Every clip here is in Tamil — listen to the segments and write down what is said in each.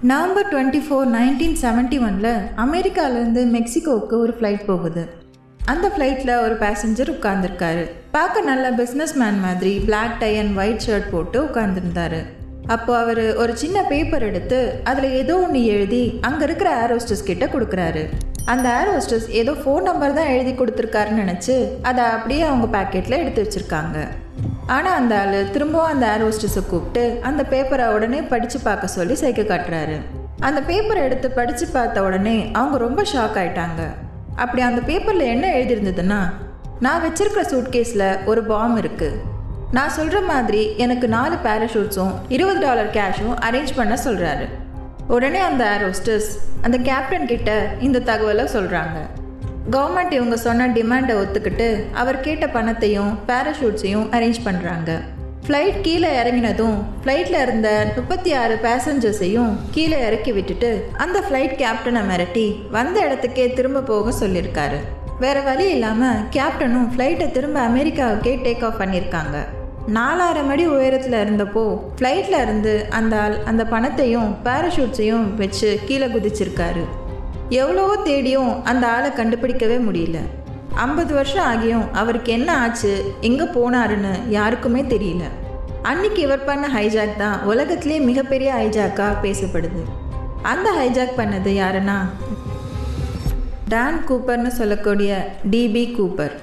November twenty four nineteen seventy ஒனில் அமெரிக்காவிலேருந்து மெக்சிகோவுக்கு ஒரு ஃப்ளைட் போகுது அந்த ஃப்ளைட்டில் ஒரு பேசஞ்சர் உட்கார்ந்திருக்காரு பார்க்க நல்ல பிஸ்னஸ் மேன் மாதிரி Black tie and white shirt போட்டு உட்கார்ந்துருந்தாரு அப்போ அவர் ஒரு சின்ன பேப்பர் எடுத்து அதில் ஏதோ ஒன்று எழுதி அங்கே இருக்கிற ஏர் ஹோஸ்டஸ் கிட்ட கொடுக்குறாரு அந்த ஏர் ஹோஸ்டஸ் ஏதோ ஃபோன் நம்பர் தான் எழுதி கொடுத்துருக்காருன்னு நினச்சி அதை அப்படியே அவங்க பாக்கெட்டில் எடுத்து வச்சுருக்காங்க ஆனால் அந்த ஆள் திரும்பவும் அந்த ஏர் ஹோஸ்டஸை கூப்பிட்டு அந்த பேப்பரை உடனே படித்து பார்க்க சொல்லி சைக்கை காட்டுறாரு அந்த பேப்பரை எடுத்து படித்து பார்த்த உடனே அவங்க ரொம்ப ஷாக் ஆயிட்டாங்க அப்படி அந்த பேப்பரில் என்ன எழுதியிருந்ததுன்னா நான் வச்சிருக்கிற சூட்கேஸில் ஒரு பாம் இருக்குது நான் சொல்கிற மாதிரி எனக்கு நாலு பேராஷூட்ஸும் இருபது டாலர் கேஷும் அரேஞ்ச் பண்ண சொல்கிறாரு உடனே அந்த ஏர் ஹோஸ்டஸ் அந்த கேப்டன் கிட்ட இந்த தகவலை சொல்கிறாங்க கவர்மெண்ட் இவங்க சொன்ன டிமாண்டை ஒத்துக்கிட்டு அவர் கேட்ட பணத்தையும் பேராஷூட்ஸையும் அரேஞ்ச் பண்ணுறாங்க ஃப்ளைட் கீழே இறங்கினதும் ஃப்ளைட்டில் இருந்த முப்பத்தி ஆறு பேசஞ்சர்ஸையும் கீழே இறக்கி விட்டுட்டு அந்த ஃப்ளைட் கேப்டனை மிரட்டி வந்த இடத்துக்கே திரும்ப போக சொல்லியிருக்காரு வேற வழி இல்லாமல் கேப்டனும் ஃப்ளைட்டை திரும்ப அமெரிக்காவுக்கே டேக் ஆஃப் பண்ணியிருக்காங்க நாலாயிரம் அடி உயரத்தில் இருந்தப்போ ஃப்ளைட்டில் இருந்து அந்த ஆள் அந்த பணத்தையும் பேராஷூட்ஸையும் வச்சு கீழே குதிச்சிருக்காரு எவ்வளவோ தேடியும் அந்த ஆளை கண்டுபிடிக்கவே முடியல ஐம்பது வருஷம் ஆகியும் அவருக்கு என்ன ஆச்சு எங்கே போனாருன்னு யாருக்குமே தெரியல அன்னைக்கு இவர் பண்ண ஹைஜாக் தான் உலகத்திலே மிகப்பெரிய ஹைஜாக்காக பேசப்படுது அந்த ஹைஜாக் பண்ணது யாருன்னா டான் கூப்பர்னு சொல்லக்கூடிய டிபி கூப்பர்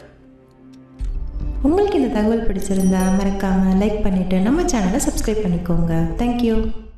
உங்களுக்கு இந்த தகவல் பிடிச்சிருந்தா மறக்காமல் லைக் பண்ணிவிட்டு நம்ம சேனலை சப்ஸ்கிரைப் பண்ணிக்கோங்க தேங்க்யூ